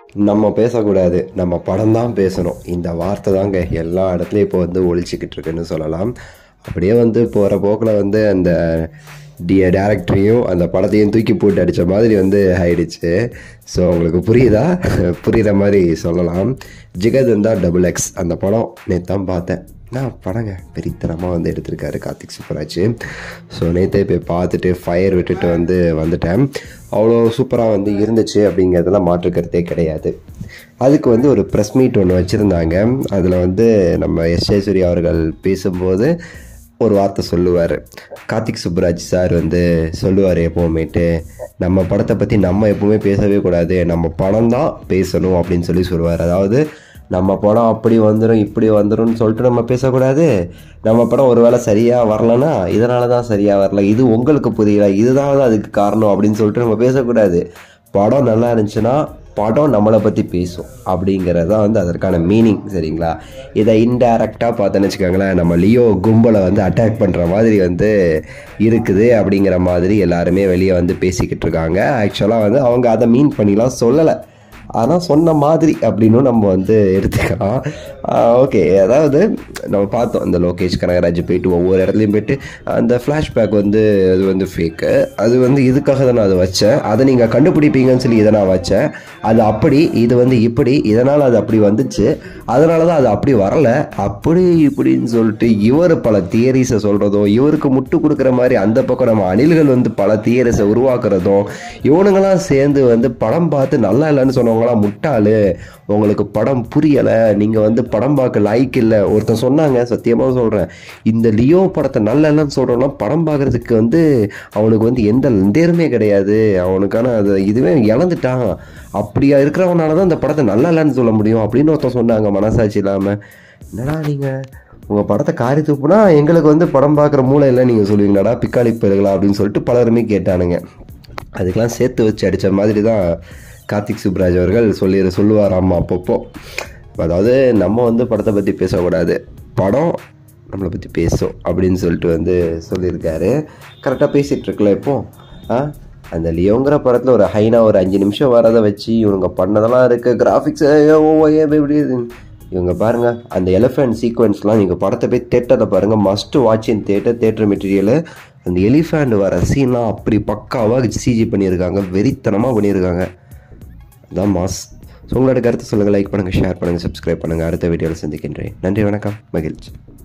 நம்ம பேசக்கூடாது நம்ம படம் தான் பேசணும் இந்த வார்த்தை தாங்க எல்லா இடத்துலையும் இப்போ வந்து ஒழிச்சிக்கிட்டு இருக்குன்னு சொல்லலாம் அப்படியே வந்து போகிற போக்கில் வந்து அந்த டி டேரக்டரையும் அந்த படத்தையும் தூக்கி போட்டு அடித்த மாதிரி வந்து ஆயிடுச்சு ஸோ உங்களுக்கு புரியுதா புரிகிற மாதிரி சொல்லலாம் ஜிகதந்தா டபுள் எக்ஸ் அந்த படம் நேற்று தான் பார்த்தேன் நான் படங்க பெரியத்தனமாக வந்து எடுத்திருக்காரு கார்த்திக் சுப்பராஜ் ஸோ நேற்றே போய் பார்த்துட்டு ஃபயர் விட்டுட்டு வந்து வந்துட்டேன் அவ்வளோ சூப்பராக வந்து இருந்துச்சு அப்படிங்கிறதெல்லாம் மாற்றுக்கிறதே கிடையாது அதுக்கு வந்து ஒரு ப்ரெஸ் மீட் ஒன்று வச்சுருந்தாங்க அதில் வந்து நம்ம எஸ் ஜெயசூரி அவர்கள் பேசும்போது ஒரு வார்த்தை சொல்லுவார் கார்த்திக் சுப்புராஜ் சார் வந்து சொல்லுவார் எப்போவுமேட்டு நம்ம படத்தை பற்றி நம்ம எப்போவுமே பேசவே கூடாது நம்ம படம் தான் பேசணும் அப்படின்னு சொல்லி சொல்லுவார் அதாவது நம்ம படம் அப்படி வந்துடும் இப்படி வந்துடும்னு சொல்லிட்டு நம்ம பேசக்கூடாது நம்ம படம் ஒரு வேளை சரியாக வரலன்னா இதனால தான் சரியாக வரல இது உங்களுக்கு புரியல இதுதான் தான் அதுக்கு காரணம் அப்படின்னு சொல்லிட்டு நம்ம பேசக்கூடாது படம் நல்லா இருந்துச்சுன்னா படம் நம்மளை பற்றி பேசும் அப்படிங்கிறது தான் வந்து அதற்கான மீனிங் சரிங்களா இதை இன்டைரக்டாக பார்த்தோன்னு வச்சுக்கோங்களேன் நம்ம லியோ கும்பலை வந்து அட்டாக் பண்ணுற மாதிரி வந்து இருக்குது அப்படிங்கிற மாதிரி எல்லாருமே வெளியே வந்து பேசிக்கிட்டு இருக்காங்க ஆக்சுவலாக வந்து அவங்க அதை மீன் பண்ணிலாம் சொல்லலை ஆனால் சொன்ன மாதிரி அப்படின்னு நம்ம வந்து எடுத்துக்கலாம் ஓகே அதாவது நம்ம பார்த்தோம் இந்த லோகேஷ் கனகராஜ் போயிட்டு ஒவ்வொரு இடத்துலையும் போயிட்டு அந்த ஃப்ளாஷ்பேக் வந்து அது வந்து ஃபேக்கு அது வந்து இதுக்காக தான் நான் அதை வச்சேன் அதை நீங்கள் கண்டுபிடிப்பீங்கன்னு சொல்லி இதை நான் வச்சேன் அது அப்படி இது வந்து இப்படி இதனால் அது அப்படி வந்துச்சு அதனால தான் அது அப்படி வரல அப்படி இப்படின்னு சொல்லிட்டு இவர் பல தியரிஸை சொல்கிறதும் இவருக்கு முட்டு கொடுக்குற மாதிரி அந்த பக்கம் நம்ம அணில்கள் வந்து பல தியரிஸை உருவாக்குறதும் இவனுங்கெல்லாம் சேர்ந்து வந்து படம் பார்த்து நல்லா இல்லைன்னு சொன்னவங்களாம் முட்டாளு உங்களுக்கு படம் புரியலை நீங்கள் வந்து படம் பார்க்க லைக் இல்லை ஒருத்தன் சொன்னாங்க சத்தியமாக சொல்கிறேன் இந்த லியோ படத்தை நல்லா இல்லைன்னு சொல்கிறோம்னா படம் பார்க்குறதுக்கு வந்து அவனுக்கு வந்து எந்த நேர்மே கிடையாது அவனுக்கான அது இதுவே இழந்துட்டான் அப்படியா இருக்கிறவனால தான் இந்த படத்தை நல்லா இல்லைன்னு சொல்ல முடியும் அப்படின்னு ஒருத்தன் சொன்னாங்க மனசாட்சி இல்லாமல் என்னடா நீங்கள் உங்கள் படத்தை காரி தூப்புனா எங்களுக்கு வந்து படம் பார்க்குற மூளை இல்லை நீங்கள் சொல்லுவீங்களாடா பிக்காளி போயிருங்களா அப்படின்னு சொல்லிட்டு பலருமே கேட்டானுங்க அதுக்கெல்லாம் சேர்த்து வச்சு அடித்த மாதிரி தான் கார்த்திக் சுப்ராஜ் அவர்கள் சொல்லி சொல்லுவாராம்மா அப்பப்போ அதாவது நம்ம வந்து படத்தை பற்றி பேசக்கூடாது படம் நம்மளை பற்றி பேசும் அப்படின்னு சொல்லிட்டு வந்து சொல்லியிருக்காரு கரெக்டாக பேசிகிட்டு இருக்கல இப்போ ஆ அந்த லியோங்கிற படத்தில் ஒரு ஹைனா ஒரு அஞ்சு நிமிஷம் வரதை வச்சு இவங்க பண்ணதெல்லாம் இருக்குது கிராஃபிக்ஸ் எப்படி இவங்க பாருங்கள் அந்த எலிஃபென்ட் சீக்வன்ஸ்லாம் நீங்கள் படத்தை போய் தேட்டரில் பாருங்கள் must watch in theatre theatre material அந்த எலிஃபேண்ட் வர சீன்லாம் அப்படி பக்காவாக சிஜி பண்ணியிருக்காங்க வெறித்தனமாக பண்ணியிருக்காங்க அதான் மாஸ் ஸோ உங்களோட கருத்து சொல்லுங்கள் லைக் பண்ணுங்கள் ஷேர் பண்ணுங்கள் சப்ஸ்கிரைப் பண்ணுங்கள் அடுத்த வீடியோவில் சந்திக்கின்றேன் நன்றி வணக்கம் மகிழ்ச்சி